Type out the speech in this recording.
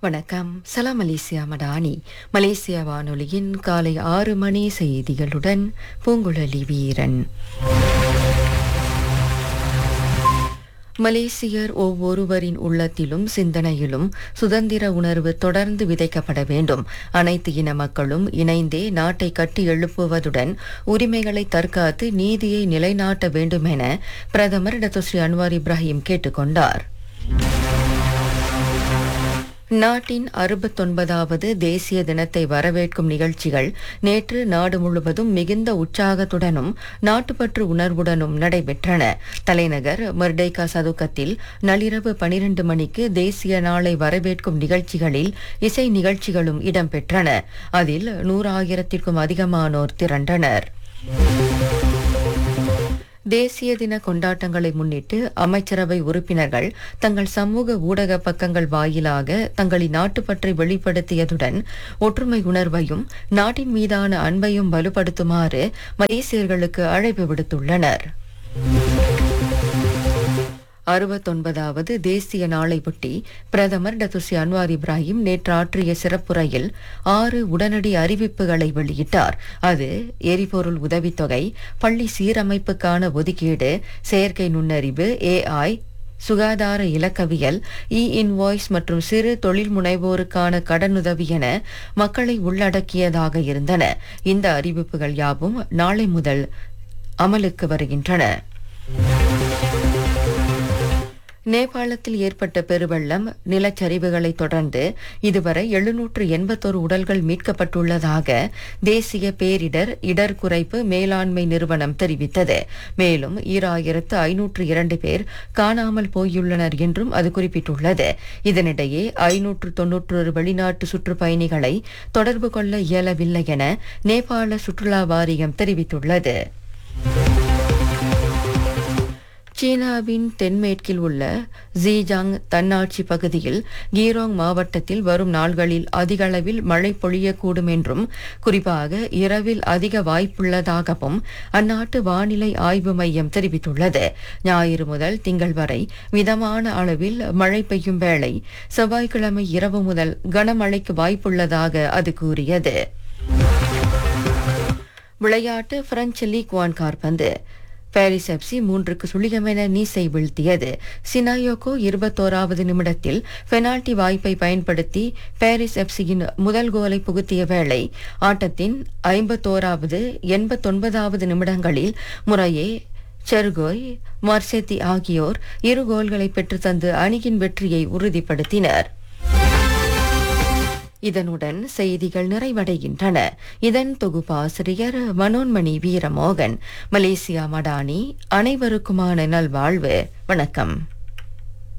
வணக்கம் சலாம் Malaysia Madani Malaysia வானொலியின் காலை ஆறு மணி செய்திகளுடன் பூங்குழலி வீரன் மலேசியர் ஒவ்வொருவரின் உள்ளத்திலும் சிந்தனையிலும் சுதந்திர உணர்வு தொடர்ந்து விதைக்கப்பட வேண்டும் அனைத்து இன மக்களும் இணைந்தே நாட்டை கட்டி எழுப்புவதுடன் உரிமைகளை தற்காத்து நீதியை நிலைநாட்ட வேண்டும் என பிரதமர் டாக்டர் ஸ்ரீ அன்வார் இப்ராஹிம் கேட்டுக்கொண்டார் நாட்டின் அறுபத்தொன்பதாவது தேசிய தினத்தை வரவேற்கும் நிகழ்ச்சிகள் நேற்று நாடு முழுவதும் மிகுந்த உற்சாகத்துடனும் நாட்டுப்பற்று உணர்வுடனும் நடைபெற்றன தலைநகர் மர்டேகா சதுக்கத்தில் நள்ளிரவு பனிரெண்டு மணிக்கு தேசிய நாளை வரவேற்கும் நிகழ்ச்சிகளில் இசை நிகழ்ச்சிகளும் இடம்பெற்றன அதில் நூறாயிரத்திற்கும் அதிகமானோர் திரண்டனர் தேசிய தின கொண்டாட்டங்களை முன்னிட்டு அமைச்சரவை உறுப்பினர்கள் தங்கள் சமூக ஊடக பக்கங்கள் வாயிலாக தங்களின் நாட்டுப்பற்றை வெளிப்படுத்தியதுடன் ஒற்றுமை உணர்வையும் நாட்டின் மீதான அன்பையும் வலுப்படுத்துமாறு மலேசியர்களுக்கு அழைப்பு விடுத்துள்ளனர் அறுபத்தொன்பதாவது தேசிய நாளையொட்டி பிரதமர் டத்துசி அன்வார் இப்ராஹிம் நேற்று ஆற்றிய சிறப்புரையில் ஆறு உடனடி அறிவிப்புகளை வெளியிட்டார் அது எரிபொருள் உதவித்தொகை பள்ளி சீரமைப்புக்கான ஒதுக்கீடு செயற்கை நுண்ணறிவு ஏஐ சுகாதார இலக்கவியல் இ இன்வாய்ஸ் மற்றும் சிறு தொழில் முனைவோருக்கான கடனுதவி என மக்களை உள்ளடக்கியதாக இருந்தன இந்த அறிவிப்புகள் யாவும் நாளை முதல் அமலுக்கு வருகின்றன நேபாளத்தில் ஏற்பட்ட பெருவெள்ளம் நிலச்சரிவுகளை தொடர்ந்து இதுவரை எழுநூற்று எண்பத்தோரு உடல்கள் மீட்கப்பட்டுள்ளதாக தேசிய பேரிடர் இடர் குறைப்பு மேலாண்மை நிறுவனம் தெரிவித்தது மேலும் ஈராயிரத்து ஐநூற்று இரண்டு பேர் காணாமல் போயுள்ளனர் என்றும் அது குறிப்பிட்டுள்ளது இதனிடையே ஐநூற்று தொன்னூற்றொரு வெளிநாட்டு சுற்றுப்பயணிகளை தொடர்பு கொள்ள இயலவில்லை என நேபாள சுற்றுலா வாரியம் தெரிவித்துள்ளது சீனாவின் தென்மேற்கில் உள்ள ஜீஜாங் தன்னாட்சி பகுதியில் கீரோங் மாவட்டத்தில் வரும் நாள்களில் அதிக அளவில் மழை பொழியக்கூடும் என்றும் குறிப்பாக இரவில் அதிக வாய்ப்புள்ளதாகவும் அந்நாட்டு வானிலை ஆய்வு மையம் தெரிவித்துள்ளது ஞாயிறு முதல் திங்கள் வரை மிதமான அளவில் மழை பெய்யும் வேளை செவ்வாய்க்கிழமை இரவு முதல் கனமழைக்கு வாய்ப்புள்ளதாக அது கூறியது விளையாட்டு பிரெஞ்சு லீக் ஒன் கார்பந்து பாரிஸ் எஃப்சி மூன்றுக்கு சுழிகமென நீசை வீழ்த்தியது சினாயோகோ இருபத்தோராவது நிமிடத்தில் பெனால்டி வாய்ப்பை பயன்படுத்தி பாரிஸ் எஃப்சியின் முதல் கோலை புகுத்திய வேளை ஆட்டத்தின் ஐம்பத்தோராவது எண்பத்தொன்பதாவது நிமிடங்களில் முறையே செர்கோய் மார்செத்தி ஆகியோர் இரு கோல்களை பெற்றுத்தந்து அணியின் வெற்றியை உறுதிப்படுத்தினர் இதனுடன் செய்திகள் நிறைவடைகின்றன இதன் தொகுப்பாசிரியர் மனோன்மணி வீரமோகன் மலேசியா மடானி அனைவருக்குமான நல்வாழ்வு வணக்கம்